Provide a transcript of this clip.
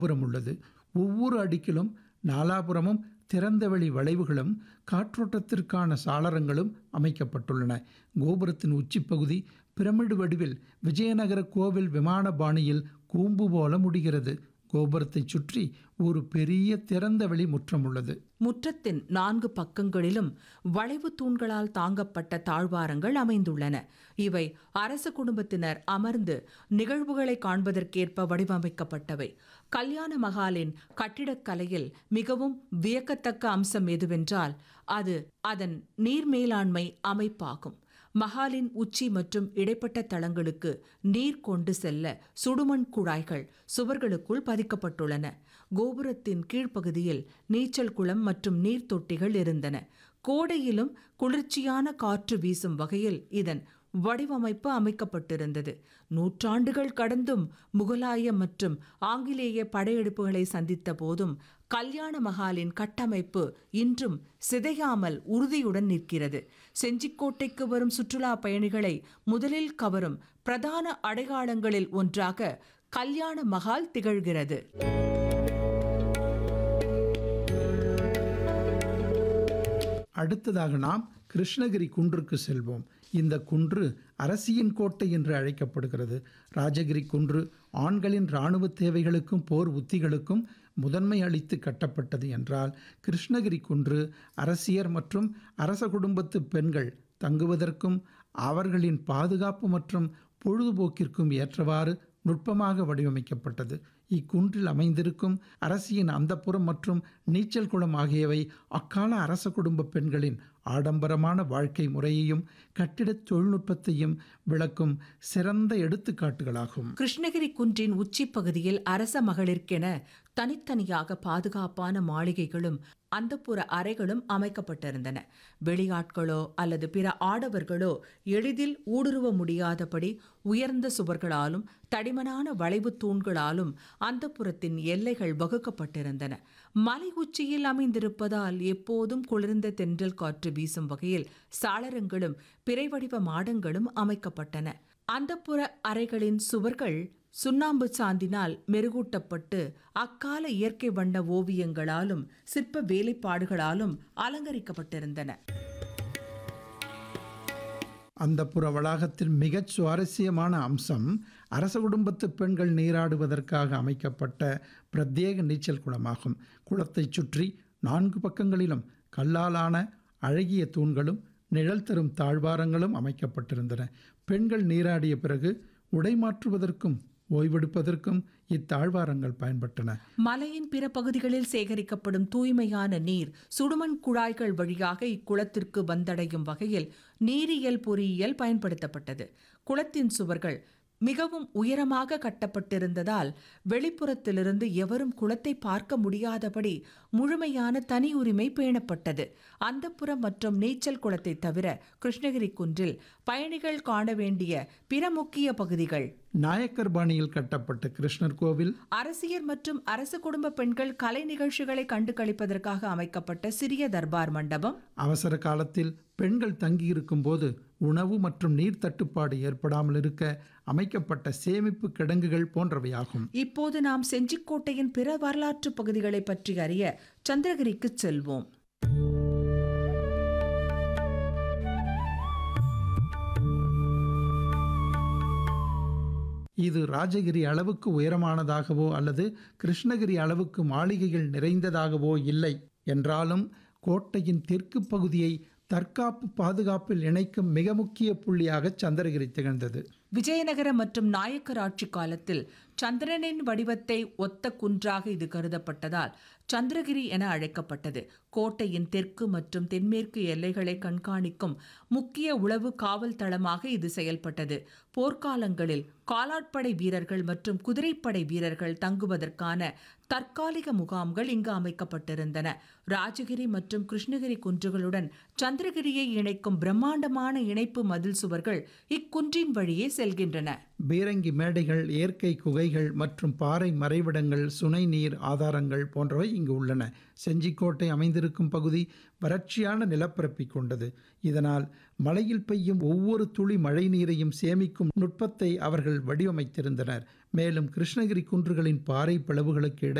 புறம் உள்ளது ஒவ்வொரு அடுக்கிலும் நாலாபுறமும் திறந்தவெளி வளைவுகளும் காற்றோட்டத்திற்கான சாளரங்களும் அமைக்கப்பட்டுள்ளன கோபுரத்தின் உச்சிப்பகுதி பிரமிடு வடிவில் விஜயநகர கோவில் விமான பாணியில் கூம்பு போல முடிகிறது கோபுரத்தைச் சுற்றி ஒரு பெரிய திறந்தவெளி முற்றம் உள்ளது முற்றத்தின் நான்கு பக்கங்களிலும் வளைவு தூண்களால் தாங்கப்பட்ட தாழ்வாரங்கள் அமைந்துள்ளன இவை அரச குடும்பத்தினர் அமர்ந்து நிகழ்வுகளை காண்பதற்கேற்ப வடிவமைக்கப்பட்டவை கல்யாண மகாலின் கட்டிடக்கலையில் மிகவும் வியக்கத்தக்க அம்சம் எதுவென்றால் அது அதன் நீர் மேலாண்மை அமைப்பாகும் மகாலின் உச்சி மற்றும் இடைப்பட்ட தளங்களுக்கு நீர் கொண்டு செல்ல சுடுமண் குழாய்கள் சுவர்களுக்குள் பதிக்கப்பட்டுள்ளன கோபுரத்தின் கீழ்ப்பகுதியில் நீச்சல் குளம் மற்றும் நீர் தொட்டிகள் இருந்தன கோடையிலும் குளிர்ச்சியான காற்று வீசும் வகையில் இதன் வடிவமைப்பு அமைக்கப்பட்டிருந்தது நூற்றாண்டுகள் கடந்தும் முகலாய மற்றும் ஆங்கிலேய படையெடுப்புகளை சந்தித்த போதும் கல்யாண மகாலின் கட்டமைப்பு இன்றும் சிதையாமல் உறுதியுடன் நிற்கிறது செஞ்சிக்கோட்டைக்கு வரும் சுற்றுலா பயணிகளை முதலில் கவரும் பிரதான அடையாளங்களில் ஒன்றாக கல்யாண மகால் திகழ்கிறது அடுத்ததாக நாம் கிருஷ்ணகிரி குன்றுக்கு செல்வோம் இந்த குன்று அரசியின் கோட்டை என்று அழைக்கப்படுகிறது ராஜகிரி குன்று ஆண்களின் இராணுவ தேவைகளுக்கும் போர் உத்திகளுக்கும் முதன்மை அளித்து கட்டப்பட்டது என்றால் கிருஷ்ணகிரி குன்று அரசியர் மற்றும் அரச குடும்பத்து பெண்கள் தங்குவதற்கும் அவர்களின் பாதுகாப்பு மற்றும் பொழுதுபோக்கிற்கும் ஏற்றவாறு நுட்பமாக வடிவமைக்கப்பட்டது இக்குன்றில் அமைந்திருக்கும் அரசியின் அந்தப்புறம் மற்றும் நீச்சல் குளம் ஆகியவை அக்கால அரச குடும்ப பெண்களின் ஆடம்பரமான வாழ்க்கை முறையையும் கட்டிடத் தொழில்நுட்பத்தையும் விளக்கும் சிறந்த எடுத்துக்காட்டுகளாகும் கிருஷ்ணகிரி குன்றின் உச்சிப் பகுதியில் அரச மகளிர்க்கென தனித்தனியாக பாதுகாப்பான மாளிகைகளும் அந்தப்புற அறைகளும் அமைக்கப்பட்டிருந்தன வெளியாட்களோ அல்லது பிற ஆடவர்களோ எளிதில் ஊடுருவ முடியாதபடி உயர்ந்த சுவர்களாலும் தடிமனான வளைவு தூண்களாலும் அந்தப்புறத்தின் எல்லைகள் வகுக்கப்பட்டிருந்தன மலை உச்சியில் அமைந்திருப்பதால் எப்போதும் குளிர்ந்த தென்றல் காற்று வீசும் வகையில் சாளரங்களும் பிறைவடிவ மாடங்களும் அமைக்கப்பட்டன அந்தப்புற அறைகளின் சுவர்கள் சுண்ணாம்பு சாந்தினால் மெருகூட்டப்பட்டு அக்கால இயற்கை வண்ண ஓவியங்களாலும் சிற்ப வேலைப்பாடுகளாலும் அலங்கரிக்கப்பட்டிருந்தன அந்த புற வளாகத்தில் மிகச் சுவாரஸ்யமான அம்சம் அரச குடும்பத்து பெண்கள் நீராடுவதற்காக அமைக்கப்பட்ட பிரத்யேக நீச்சல் குளமாகும் குளத்தைச் சுற்றி நான்கு பக்கங்களிலும் கல்லாலான அழகிய தூண்களும் நிழல் தரும் தாழ்வாரங்களும் அமைக்கப்பட்டிருந்தன பெண்கள் நீராடிய பிறகு உடை மாற்றுவதற்கும் ஓய்வெடுப்பதற்கும் இத்தாழ்வாரங்கள் பயன்பட்டன மலையின் பிற பகுதிகளில் சேகரிக்கப்படும் தூய்மையான நீர் சுடுமண் குழாய்கள் வழியாக இக்குளத்திற்கு வந்தடையும் வகையில் நீரியல் பொறியியல் பயன்படுத்தப்பட்டது குளத்தின் சுவர்கள் மிகவும் உயரமாக கட்டப்பட்டிருந்ததால் வெளிப்புறத்திலிருந்து எவரும் குளத்தை பார்க்க முடியாதபடி முழுமையான தனி உரிமை பேணப்பட்டது அந்தப்புறம் மற்றும் நீச்சல் குளத்தை தவிர கிருஷ்ணகிரி குன்றில் பயணிகள் காண வேண்டிய பிற முக்கிய பகுதிகள் நாயக்கர் பாணியில் கட்டப்பட்ட கிருஷ்ணர் கோவில் அரசியர் மற்றும் அரச குடும்ப பெண்கள் கலை நிகழ்ச்சிகளை கண்டு களிப்பதற்காக அமைக்கப்பட்ட சிறிய தர்பார் மண்டபம் அவசர காலத்தில் பெண்கள் தங்கியிருக்கும் போது உணவு மற்றும் நீர் தட்டுப்பாடு ஏற்படாமல் இருக்க அமைக்கப்பட்ட சேமிப்பு கிடங்குகள் போன்றவையாகும் இப்போது நாம் செஞ்சிக்கோட்டையின் பிற வரலாற்று பகுதிகளை பற்றி அறிய சந்திரகிரிக்கு செல்வோம் இது ராஜகிரி அளவுக்கு உயரமானதாகவோ அல்லது கிருஷ்ணகிரி அளவுக்கு மாளிகைகள் நிறைந்ததாகவோ இல்லை என்றாலும் கோட்டையின் தெற்கு பகுதியை தற்காப்பு பாதுகாப்பில் இணைக்கும் மிக முக்கிய புள்ளியாக சந்திரகிரி திகழ்ந்தது விஜயநகர மற்றும் நாயக்கர் ஆட்சி காலத்தில் சந்திரனின் வடிவத்தை ஒத்த குன்றாக இது கருதப்பட்டதால் சந்திரகிரி என அழைக்கப்பட்டது கோட்டையின் தெற்கு மற்றும் தென்மேற்கு எல்லைகளை கண்காணிக்கும் முக்கிய உளவு காவல் தளமாக இது செயல்பட்டது போர்க்காலங்களில் காலாட்படை வீரர்கள் மற்றும் குதிரைப்படை வீரர்கள் தங்குவதற்கான தற்காலிக முகாம்கள் இங்கு அமைக்கப்பட்டிருந்தன ராஜகிரி மற்றும் கிருஷ்ணகிரி குன்றுகளுடன் சந்திரகிரியை இணைக்கும் பிரம்மாண்டமான இணைப்பு மதில் சுவர்கள் இக்குன்றின் வழியே செல்கின்றன பீரங்கி மேடைகள் இயற்கை குகைகள் மற்றும் பாறை மறைவிடங்கள் சுனை நீர் ஆதாரங்கள் போன்றவை இங்கு உள்ளன செஞ்சிக்கோட்டை அமைந்திருக்கும் பகுதி வறட்சியான நிலப்பரப்பை கொண்டது இதனால் மழையில் பெய்யும் ஒவ்வொரு துளி மழை நீரையும் சேமிக்கும் நுட்பத்தை அவர்கள் வடிவமைத்திருந்தனர் மேலும் கிருஷ்ணகிரி குன்றுகளின் பாறை பிளவுகளுக்கு